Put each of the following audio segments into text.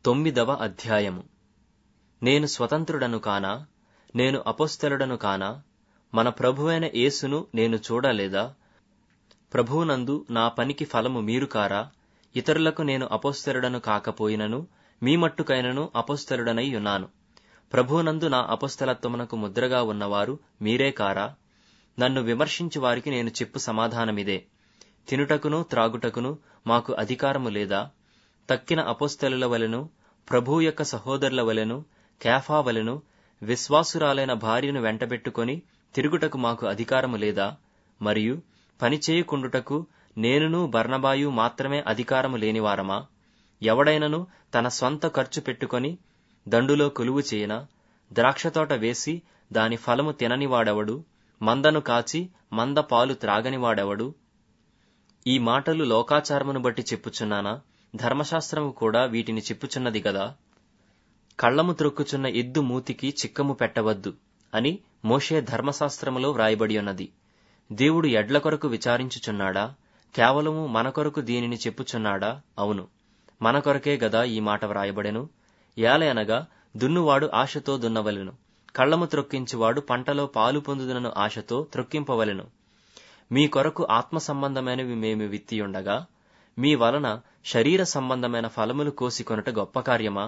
తొమ్మిదవ అధ్యాయము నేను స్వతంత్రుడను కానా నేను అపొస్తలుడను కానా మన ప్రభువైన యేసును నేను చూడలేదా ప్రభువునందు నా పనికి ఫలము మీరు కారా ఇతరులకు నేను అపొస్తలుడను కాకపోయినను మీ మట్టుకైనను అపొస్తలుడనై ఉన్నాను ప్రభువునందు నా అపొస్తలత్వమునకు ముద్రగా ఉన్నవారు మీరే కారా నన్ను విమర్శించు వారికి నేను చెప్పు సమాధానమిదే తినుటకును త్రాగుటకును మాకు అధికారము లేదా తక్కిన అపొస్తలుల వలెను ప్రభువు యొక్క సహోదరుల వలెను కేఫా వలెను విశ్వాసురాలైన భార్యను వెంటబెట్టుకొని తిరుగుటకు మాకు అధికారము లేదా మరియు పని చేయకుండుటకు నేనును బర్నబాయు మాత్రమే అధికారము లేనివారమా ఎవడైనను తన స్వంత ఖర్చు పెట్టుకొని దండులో కొలువు చేయన ద్రాక్షతోట వేసి దాని ఫలము తిననివాడెవడు మందను కాచి మంద పాలు త్రాగనివాడెవడు ఈ మాటలు లోకాచారమును బట్టి చెప్పుచున్నానా ధర్మశాస్త్రము కూడా వీటిని చెప్పుచున్నది గదా కళ్ళము త్రొక్కుచున్న ఎద్దు మూతికి చిక్కము పెట్టవద్దు అని మోషే ధర్మశాస్త్రములో వ్రాయబడి ఉన్నది దేవుడు ఎడ్ల కొరకు విచారించుచున్నాడా కేవలము మన కొరకు దీనిని చెప్పుచున్నాడా అవును మన కొరకే గదా ఈ మాట వ్రాయబడెను ఏలయనగా దున్నువాడు ఆశతో దున్నవలెను కళ్ళము త్రొక్కించువాడు పంటలో పాలు పొందుదనను ఆశతో త్రొక్కింపవలెను మీ కొరకు ఆత్మ సంబంధమైనవి మేము విత్తియుండగా మీ వలన శరీర సంబంధమైన ఫలములు కోసికొనుట గొప్ప కార్యమా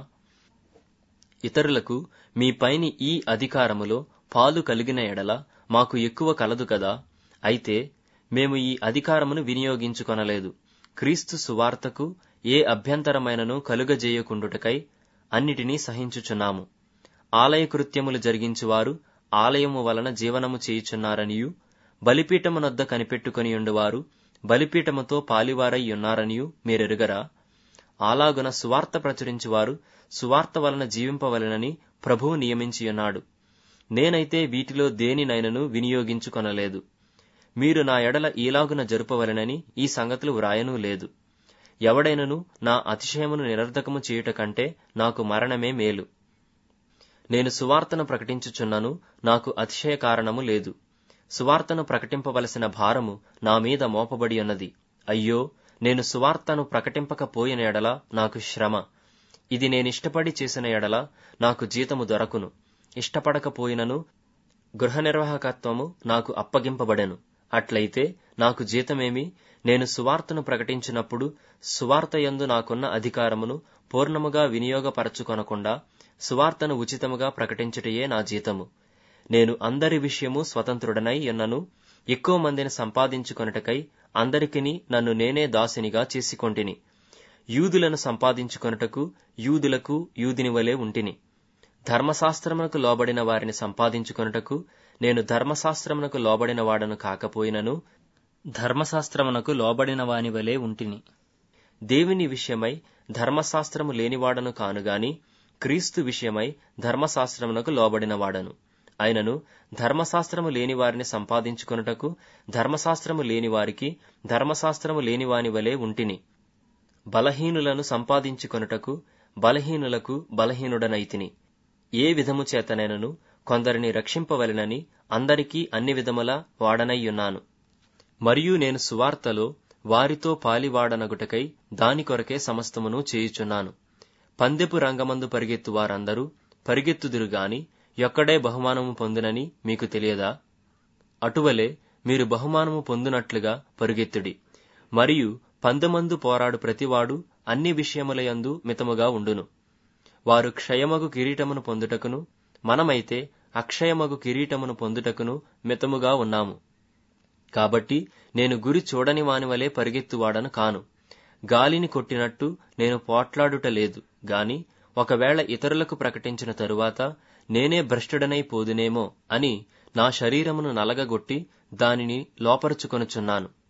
ఇతరులకు మీ పైని ఈ అధికారములో పాలు కలిగిన ఎడల మాకు ఎక్కువ కలదు కదా అయితే మేము ఈ అధికారమును వినియోగించుకొనలేదు క్రీస్తు సువార్తకు ఏ అభ్యంతరమైనను కలుగజేయకుండుటకై అన్నిటినీ సహించుచున్నాము ఆలయ కృత్యములు జరిగించువారు ఆలయము వలన జీవనము చేయుచున్నారనియు బలిపీఠమునొద్ద కనిపెట్టుకుని ఉండువారు బలిపీఠముతో పాలివారై ఉన్నారనియు మీరెరుగరా అలాగున సువార్త ప్రచురించువారు సువార్త వలన జీవింపవలెనని ప్రభువు నియమించియున్నాడు నేనైతే వీటిలో దేనినైనను వినియోగించుకొనలేదు మీరు నా ఎడల ఈలాగున జరుపవలెనని ఈ సంగతులు వ్రాయనూ లేదు ఎవడైనను నా అతిశయమును నిరర్ధకము చేయుట కంటే నాకు మరణమే మేలు నేను సువార్తను ప్రకటించుచున్నను నాకు అతిశయ కారణము లేదు సువార్తను ప్రకటింపవలసిన భారము నా మీద మోపబడి ఉన్నది అయ్యో నేను సువార్తను ప్రకటింపకపోయిన ఎడల నాకు శ్రమ ఇది నేనిష్టపడి చేసిన ఎడల నాకు జీతము దొరకును ఇష్టపడకపోయినను గృహ నిర్వాహకత్వము నాకు అప్పగింపబడెను అట్లయితే నాకు జీతమేమి నేను సువార్తను ప్రకటించినప్పుడు సువార్త యందు నాకున్న అధికారమును పూర్ణముగా వినియోగపరచుకొనకుండా సువార్తను ఉచితముగా ప్రకటించుటయే నా జీతము నేను అందరి విషయము స్వతంత్రుడనై ఉన్నను ఎక్కువ మందిని సంపాదించుకొనుటకై అందరికిని నన్ను నేనే దాసునిగా చేసుకొంటిని యూదులను సంపాదించుకొనుటకు యూదులకు యూదిని వలె ఉంటిని ధర్మశాస్త్రమునకు లోబడిన వారిని సంపాదించుకొనుటకు నేను ధర్మశాస్త్రమునకు లోబడిన వాడను కాకపోయినను ధర్మశాస్త్రమునకు లోబడిన వాని వలె ఉంటిని దేవుని విషయమై ధర్మశాస్త్రము లేనివాడను కానుగాని క్రీస్తు విషయమై ధర్మశాస్త్రమునకు లోబడిన వాడను అయినను ధర్మశాస్త్రము లేని వారిని సంపాదించుకొనుటకు ధర్మశాస్త్రము లేని వారికి ధర్మశాస్త్రము లేని వాని వలె ఉంటిని బలహీనులను సంపాదించుకొనుటకు బలహీనులకు బలహీనుడనైతిని ఏ విధము చేతనైనను కొందరిని రక్షింపవలెనని అందరికీ అన్ని విధముల వాడనయ్యున్నాను మరియు నేను సువార్తలో వారితో పాలివాడనగుటకై దాని కొరకే సమస్తమును చేయుచున్నాను పందెపు రంగమందు పరిగెత్తు వారందరూ పరిగెత్తుదురు గాని ఎక్కడే బహుమానము పొందునని మీకు తెలియదా అటువలే మీరు బహుమానము పొందునట్లుగా పరుగెత్తుడి మరియు పందెమందు పోరాడు ప్రతివాడు అన్ని విషయములయందు మితముగా ఉండును వారు క్షయమగు కిరీటమును పొందుటకును మనమైతే అక్షయమగు కిరీటమును పొందుటకును మితముగా ఉన్నాము కాబట్టి నేను గురి చూడని వాని వలె పరిగెత్తువాడను కాను గాలిని కొట్టినట్టు నేను పోట్లాడుట లేదు గాని ఒకవేళ ఇతరులకు ప్రకటించిన తరువాత నేనే భ్రష్టుడనై పోదునేమో అని నా శరీరమును నలగగొట్టి దానిని లోపరుచుకొనుచున్నాను